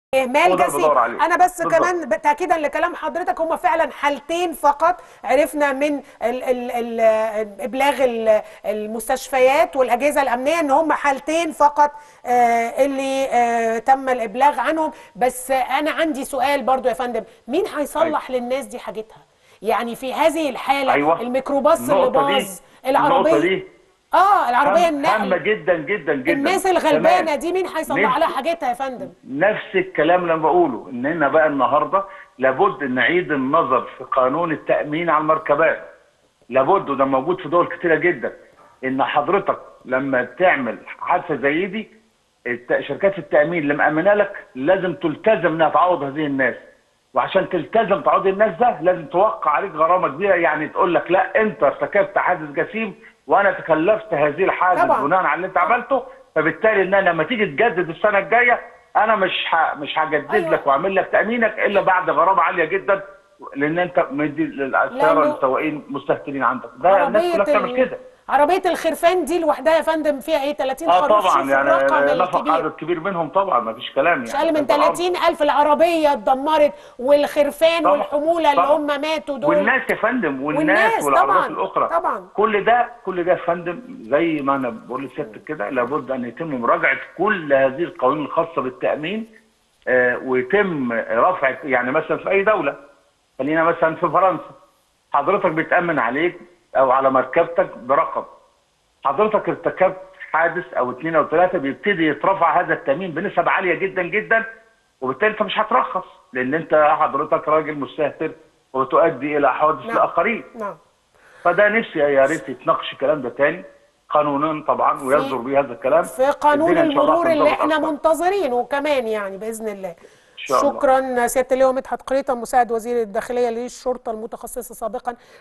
اهمال هو ده اللي جسيم بدور عليه. انا بس بالظبط. كمان ب- تاكيدا لكلام حضرتك هم فعلا حالتين فقط عرفنا من ال ال ال ابلاغ ال- المستشفيات والاجهزه الامنيه ان هم حالتين فقط آه اللي آه تم الابلاغ عنهم بس انا عندي سؤال برضو يا فندم مين هيصلح للناس دي حاجتها يعني في هذه الحاله أيوة. الميكروباص اللي النقطة دي- باظ النقطة العربيه دي اه العربيه هامة النقل جدا جدا جدا الناس الغلبانه كمان دي مين هيصلح نفس- لها حاجتها يا فندم نفس الكلام اللي أنا بقوله اننا بقى النهارده لابد ان نعيد النظر في قانون التامين على المركبات لابد وده موجود في دول كتيره جدا ان حضرتك لما تعمل حادثه زي دي الت- شركات التامين اللي مامنه لك لازم تلتزم انها تعوض هذه الناس وعشان تلتزم تعوض الناس ده لازم توقع عليك غرامه كبيره يعني تقول لك لا انت ارتكبت حادث جسيم وانا تكلفت هذه الحادث طبعا. بناء على اللي انت عملته فبالتالي ان انا لما تيجي تجدد السنه الجايه انا مش ح... مش هجدد أيوة. لك واعمل لك تامينك الا بعد غرامه عاليه جدا لان انت مدي السياره لأنه- للسواقين مستهترين عندك ده الناس كلها بتعمل ال- كده عربية الخرفان دي لوحدها يا فندم فيها ايه 30 اه خروف طبعا شوف الرقم يعني نفق الكبير عدد كبير منهم طبعا ما فيش كلام مش يعني اقل من ده الأرض. 30 الف العربيه اتدمرت والخرفان طبعا. والحموله اللي طبعا. هم ماتوا دول والناس يا فندم والناس, والناس والعربات طبعاً. الاخرى طبعاً. كل ده كل ده يا فندم زي ما انا بقول لسيادتك كده لابد ان يتم مراجعه كل هذه القوانين الخاصه بالتامين آه ويتم رفع يعني مثلا في اي دوله خلينا مثلا في فرنسا حضرتك بيتامن عليك او على مركبتك برقم حضرتك ارتكبت حادث او اثنين او ثلاثه بيبتدي يترفع هذا التامين بنسب عاليه جدا جدا وبالتالي انت مش هترخص لان انت حضرتك راجل مستهتر وتؤدي الى حوادث نعم. الاخرين نعم فده نفسي يا ريت يتناقش الكلام ده تاني قانونا طبعا ويصدر به هذا الكلام في قانون الدنيا إن شاء الله المرور اللي هتنضبط احنا أكتر. منتظرينه كمان يعني باذن الله شاء الله. شكرا سياده اللواء مدحت قريطه مساعد وزير الداخليه للشرطه المتخصصه سابقا